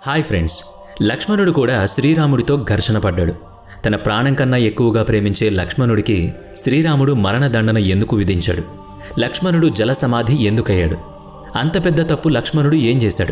hi friends లక్ష్మణుడు కూడా శ్రీరాముడితో ఘర్షణ పడ్డాడు తన ప్రాణం కన్నా ఎక్కువగా ప్రేమించే లక్ష్మణుడికి శ్రీరాముడు మరణదండన ఎందుకు విధించాడు లక్ష్మణుడు జల సమాధి ఎందుకయ్యాడు అంత పెద్ద తప్పు లక్ష్మణుడు ఏం చేశాడు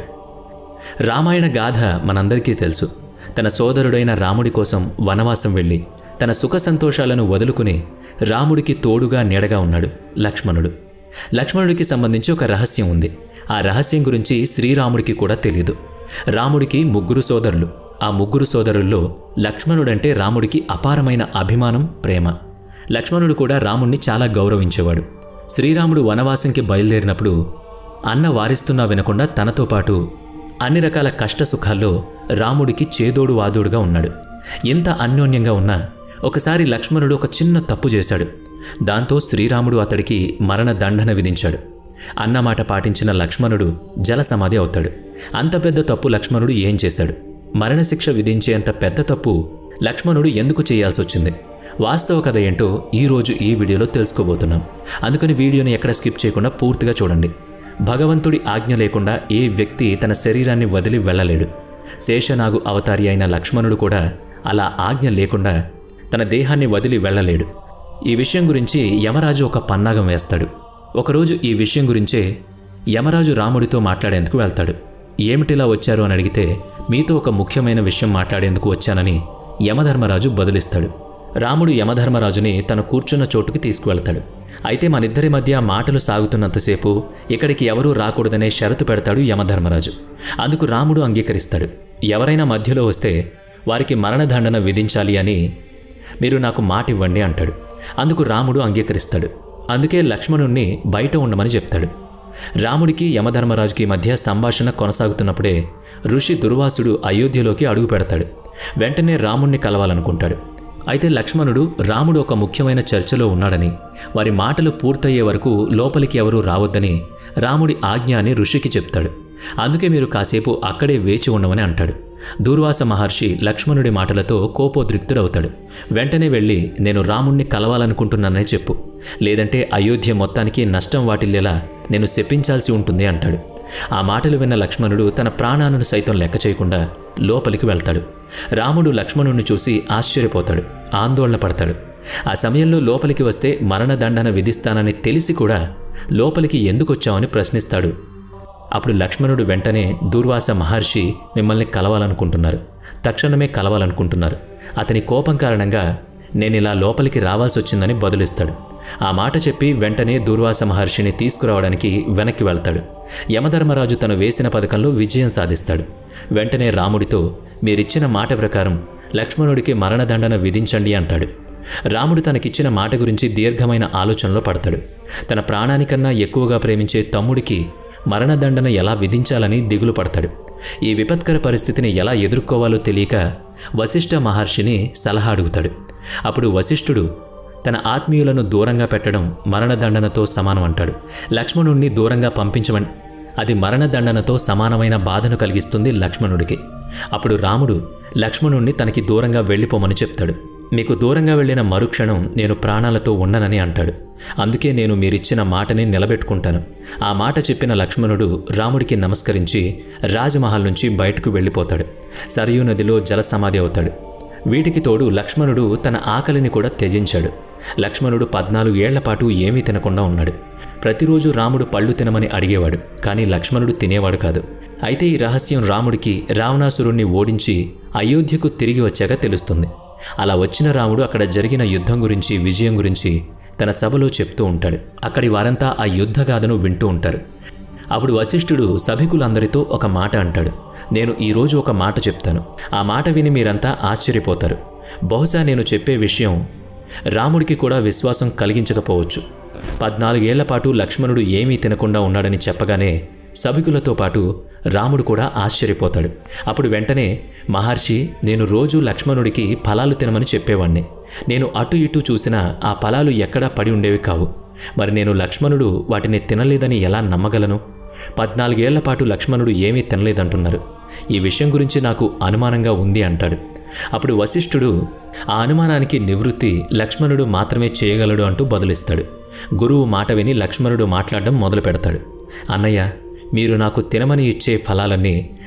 రామాయణ గాథ మనందరికీ తెలుసు తన సోదరుడైన రాముడి కోసం వనవాసం వెళ్ళి తన సుఖ సంతోషాలను వదులుకుని రాముడికి తోడుగా నీడగా ఉన్నాడు లక్ష్మణుడు లక్ష్మణుడికి సంబంధించి ఒక రహస్యం ఉంది ఆ రహస్యం గురించి శ్రీరాముడికి కూడా తెలియదు రాముడికి ముగ్గురు సోదరులు ఆ ముగ్గురు సోదరుల్లో లక్ష్మణుడంటే రాముడికి అపారమైన అభిమానం ప్రేమ లక్ష్మణుడు కూడా రాముణ్ణి చాలా గౌరవించేవాడు శ్రీరాముడు వనవాసంకి బయలుదేరినప్పుడు అన్న వారిస్తున్నా వినకుండా తనతో పాటు అన్ని రకాల కష్ట సుఖాల్లో రాముడికి చేదోడు వాదోడుగా ఉన్నాడు ఎంత అన్యోన్యంగా ఉన్నా ఒకసారి లక్ష్మణుడు ఒక చిన్న తప్పు చేశాడు దాంతో శ్రీరాముడు అతడికి మరణ దండన విధించాడు అన్నమాట పాటించిన లక్ష్మణుడు జల సమాధి అవుతాడు అంత పెద్ద తప్పు లక్ష్మణుడు ఏం చేశాడు మరణశిక్ష విధించేంత పెద్ద తప్పు లక్ష్మణుడు ఎందుకు చేయాల్సి వచ్చింది వాస్తవ కథ ఏంటో ఈరోజు ఈ వీడియోలో తెలుసుకోబోతున్నాం అందుకని వీడియోని ఎక్కడ స్కిప్ చేయకుండా పూర్తిగా చూడండి భగవంతుడి ఆజ్ఞ లేకుండా ఏ వ్యక్తి తన శరీరాన్ని వదిలి వెళ్ళలేడు శేషనాగు అవతారి అయిన లక్ష్మణుడు కూడా అలా ఆజ్ఞ లేకుండా తన దేహాన్ని వదిలి వెళ్ళలేడు ఈ విషయం గురించి యమరాజు ఒక పన్నాగం వేస్తాడు ఒకరోజు ఈ విషయం గురించే యమరాజు రాముడితో మాట్లాడేందుకు వెళ్తాడు ఏమిటిలా వచ్చారు అని అడిగితే మీతో ఒక ముఖ్యమైన విషయం మాట్లాడేందుకు వచ్చానని యమధర్మరాజు బదులిస్తాడు రాముడు యమధర్మరాజుని తను కూర్చున్న చోటుకి తీసుకువెళ్తాడు అయితే మనిద్దరి మధ్య మాటలు సాగుతున్నంతసేపు ఇక్కడికి ఎవరూ రాకూడదనే షరతు పెడతాడు యమధర్మరాజు అందుకు రాముడు అంగీకరిస్తాడు ఎవరైనా మధ్యలో వస్తే వారికి మరణదండన విధించాలి అని మీరు నాకు మాట ఇవ్వండి అంటాడు అందుకు రాముడు అంగీకరిస్తాడు అందుకే లక్ష్మణుణ్ణి బయట ఉండమని చెప్తాడు రాముడికి యమధర్మరాజుకి మధ్య సంభాషణ కొనసాగుతున్నప్పుడే ఋషి దుర్వాసుడు అయోధ్యలోకి అడుగు పెడతాడు వెంటనే రాముణ్ణి కలవాలనుకుంటాడు అయితే లక్ష్మణుడు రాముడు ఒక ముఖ్యమైన చర్చలో ఉన్నాడని వారి మాటలు పూర్తయ్యే వరకు లోపలికి ఎవరూ రావద్దని రాముడి ఆజ్ఞ అని ఋషికి చెప్తాడు అందుకే మీరు కాసేపు అక్కడే వేచి ఉండమని అంటాడు దూర్వాస మహర్షి లక్ష్మణుడి మాటలతో కోపోద్రిక్తుడవుతాడు వెంటనే వెళ్ళి నేను రాముణ్ణి కలవాలనుకుంటున్నానని చెప్పు లేదంటే అయోధ్య మొత్తానికి నష్టం వాటిల్లేలా నేను శపించాల్సి ఉంటుంది అంటాడు ఆ మాటలు విన్న లక్ష్మణుడు తన ప్రాణాలను సైతం లెక్క చేయకుండా లోపలికి వెళ్తాడు రాముడు లక్ష్మణుణ్ణి చూసి ఆశ్చర్యపోతాడు ఆందోళన పడతాడు ఆ సమయంలో లోపలికి వస్తే మరణదండన విధిస్తానని తెలిసి కూడా లోపలికి ఎందుకొచ్చావని ప్రశ్నిస్తాడు అప్పుడు లక్ష్మణుడు వెంటనే దూర్వాస మహర్షి మిమ్మల్ని కలవాలనుకుంటున్నారు తక్షణమే కలవాలనుకుంటున్నారు అతని కోపం కారణంగా నేను ఇలా లోపలికి రావాల్సి వచ్చిందని బదులిస్తాడు ఆ మాట చెప్పి వెంటనే దూర్వాస మహర్షిని తీసుకురావడానికి వెనక్కి వెళ్తాడు యమధర్మరాజు తను వేసిన పథకంలో విజయం సాధిస్తాడు వెంటనే రాముడితో మీరిచ్చిన మాట ప్రకారం లక్ష్మణుడికి మరణదండన విధించండి అంటాడు రాముడు తనకిచ్చిన మాట గురించి దీర్ఘమైన ఆలోచనలో పడతాడు తన ప్రాణానికన్నా ఎక్కువగా ప్రేమించే తమ్ముడికి మరణదండన ఎలా విధించాలని దిగులు పడతాడు ఈ విపత్కర పరిస్థితిని ఎలా ఎదుర్కోవాలో తెలియక వశిష్ఠ మహర్షిని సలహా అడుగుతాడు అప్పుడు వశిష్ఠుడు తన ఆత్మీయులను దూరంగా పెట్టడం మరణదండనతో సమానం అంటాడు లక్ష్మణుణ్ణి దూరంగా పంపించమని అది మరణదండనతో సమానమైన బాధను కలిగిస్తుంది లక్ష్మణుడికి అప్పుడు రాముడు లక్ష్మణుణ్ణి తనకి దూరంగా వెళ్ళిపోమని చెప్తాడు మీకు దూరంగా వెళ్ళిన మరుక్షణం నేను ప్రాణాలతో ఉండనని అంటాడు అందుకే నేను మీరిచ్చిన మాటని నిలబెట్టుకుంటాను ఆ మాట చెప్పిన లక్ష్మణుడు రాముడికి నమస్కరించి రాజమహల్ నుంచి బయటకు వెళ్ళిపోతాడు సరయూ నదిలో జలసమాధి అవుతాడు వీటికి తోడు లక్ష్మణుడు తన ఆకలిని కూడా త్యజించాడు లక్ష్మణుడు పద్నాలుగు ఏళ్ల పాటు ఏమీ తినకుండా ఉన్నాడు ప్రతిరోజు రాముడు పళ్ళు తినమని అడిగేవాడు కానీ లక్ష్మణుడు తినేవాడు కాదు అయితే ఈ రహస్యం రాముడికి రావణాసురుణ్ణి ఓడించి అయోధ్యకు తిరిగి వచ్చాక తెలుస్తుంది అలా వచ్చిన రాముడు అక్కడ జరిగిన యుద్ధం గురించి విజయం గురించి తన సభలో చెప్తూ ఉంటాడు అక్కడి వారంతా ఆ యుద్ధగాథను వింటూ ఉంటారు అప్పుడు వశిష్ఠుడు సభికులందరితో ఒక మాట అంటాడు నేను ఈరోజు ఒక మాట చెప్తాను ఆ మాట విని మీరంతా ఆశ్చర్యపోతారు బహుశా నేను చెప్పే విషయం రాముడికి కూడా విశ్వాసం కలిగించకపోవచ్చు పద్నాలుగేళ్ల పాటు లక్ష్మణుడు ఏమీ తినకుండా ఉన్నాడని చెప్పగానే సభికులతో పాటు రాముడు కూడా ఆశ్చర్యపోతాడు అప్పుడు వెంటనే మహర్షి నేను రోజు లక్ష్మణుడికి ఫలాలు తినమని చెప్పేవాణ్ణి నేను అటు ఇటు చూసినా ఆ ఫలాలు ఎక్కడా పడి ఉండేవి కావు మరి నేను లక్ష్మణుడు వాటిని తినలేదని ఎలా నమ్మగలను పద్నాలుగేళ్ల పాటు లక్ష్మణుడు ఏమీ తినలేదంటున్నారు ఈ విషయం గురించి నాకు అనుమానంగా ఉంది అంటాడు అప్పుడు వశిష్ఠుడు ఆ అనుమానానికి నివృత్తి లక్ష్మణుడు మాత్రమే చేయగలడు అంటూ బదులిస్తాడు గురువు మాట విని లక్ష్మణుడు మాట్లాడడం మొదలు పెడతాడు అన్నయ్య మీరు నాకు తినమని ఇచ్చే ఫలాలన్నీ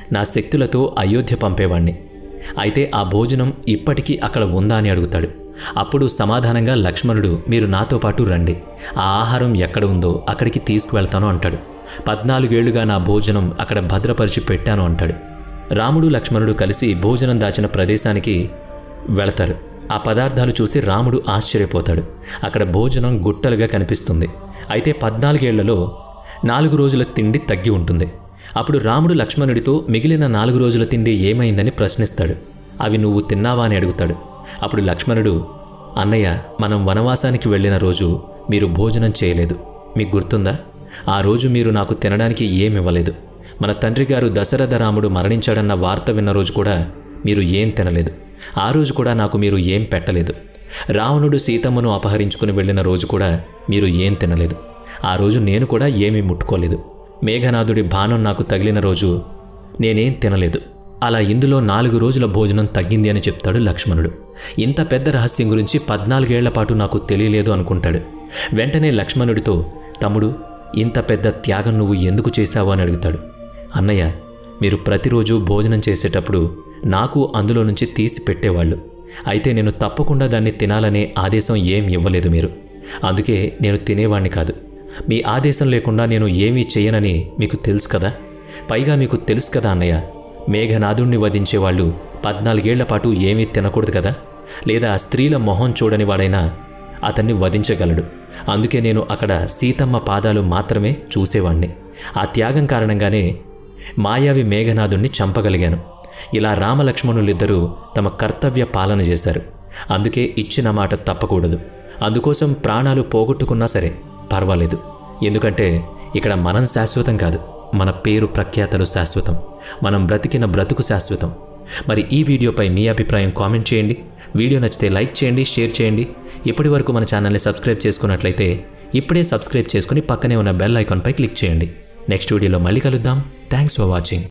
నా శక్తులతో అయోధ్య పంపేవాణ్ణి అయితే ఆ భోజనం ఇప్పటికీ అక్కడ ఉందా అని అడుగుతాడు అప్పుడు సమాధానంగా లక్ష్మణుడు మీరు నాతో పాటు రండి ఆ ఆహారం ఎక్కడ ఉందో అక్కడికి తీసుకువెళ్తాను అంటాడు పద్నాలుగేళ్లుగా నా భోజనం అక్కడ భద్రపరిచి పెట్టాను అంటాడు రాముడు లక్ష్మణుడు కలిసి భోజనం దాచిన ప్రదేశానికి వెళతారు ఆ పదార్థాలు చూసి రాముడు ఆశ్చర్యపోతాడు అక్కడ భోజనం గుట్టలుగా కనిపిస్తుంది అయితే పద్నాలుగేళ్లలో నాలుగు రోజుల తిండి తగ్గి ఉంటుంది అప్పుడు రాముడు లక్ష్మణుడితో మిగిలిన నాలుగు రోజుల తిండి ఏమైందని ప్రశ్నిస్తాడు అవి నువ్వు తిన్నావా అని అడుగుతాడు అప్పుడు లక్ష్మణుడు అన్నయ్య మనం వనవాసానికి వెళ్ళిన రోజు మీరు భోజనం చేయలేదు మీకు గుర్తుందా ఆ రోజు మీరు నాకు తినడానికి ఏమివ్వలేదు మన తండ్రి గారు దశరథ రాముడు మరణించాడన్న వార్త విన్న రోజు కూడా మీరు ఏం తినలేదు ఆ రోజు కూడా నాకు మీరు ఏం పెట్టలేదు రావణుడు సీతమ్మను అపహరించుకుని వెళ్ళిన రోజు కూడా మీరు ఏం తినలేదు ఆ రోజు నేను కూడా ఏమీ ముట్టుకోలేదు మేఘనాథుడి బాణం నాకు తగిలిన రోజు నేనేం తినలేదు అలా ఇందులో నాలుగు రోజుల భోజనం తగ్గింది అని చెప్తాడు లక్ష్మణుడు ఇంత పెద్ద రహస్యం గురించి పద్నాలుగేళ్ల పాటు నాకు తెలియలేదు అనుకుంటాడు వెంటనే లక్ష్మణుడితో తమ్ముడు ఇంత పెద్ద త్యాగం నువ్వు ఎందుకు చేశావు అని అడుగుతాడు అన్నయ్య మీరు ప్రతిరోజు భోజనం చేసేటప్పుడు నాకు అందులో నుంచి తీసి పెట్టేవాళ్ళు అయితే నేను తప్పకుండా దాన్ని తినాలనే ఆదేశం ఏం ఇవ్వలేదు మీరు అందుకే నేను తినేవాణ్ణి కాదు మీ ఆదేశం లేకుండా నేను ఏమీ చేయనని మీకు తెలుసు కదా పైగా మీకు తెలుసు కదా అన్నయ్య మేఘనాథుణ్ణి వధించేవాళ్ళు పద్నాలుగేళ్ల పాటు ఏమీ తినకూడదు కదా లేదా స్త్రీల మొహం చూడని వాడైనా అతన్ని వధించగలడు అందుకే నేను అక్కడ సీతమ్మ పాదాలు మాత్రమే చూసేవాణ్ణి ఆ త్యాగం కారణంగానే మాయావి మేఘనాథుణ్ణి చంపగలిగాను ఇలా రామలక్ష్మణులిద్దరూ తమ కర్తవ్య పాలన చేశారు అందుకే ఇచ్చిన మాట తప్పకూడదు అందుకోసం ప్రాణాలు పోగొట్టుకున్నా సరే పర్వాలేదు ఎందుకంటే ఇక్కడ మనం శాశ్వతం కాదు మన పేరు ప్రఖ్యాతలు శాశ్వతం మనం బ్రతికిన బ్రతుకు శాశ్వతం మరి ఈ వీడియోపై మీ అభిప్రాయం కామెంట్ చేయండి వీడియో నచ్చితే లైక్ చేయండి షేర్ చేయండి ఇప్పటి వరకు మన ఛానల్ని సబ్స్క్రైబ్ చేసుకున్నట్లయితే ఇప్పుడే సబ్స్క్రైబ్ చేసుకుని పక్కనే ఉన్న బెల్ ఐకాన్పై క్లిక్ చేయండి నెక్స్ట్ వీడియోలో మళ్ళీ కలుద్దాం థ్యాంక్స్ ఫర్ వాచింగ్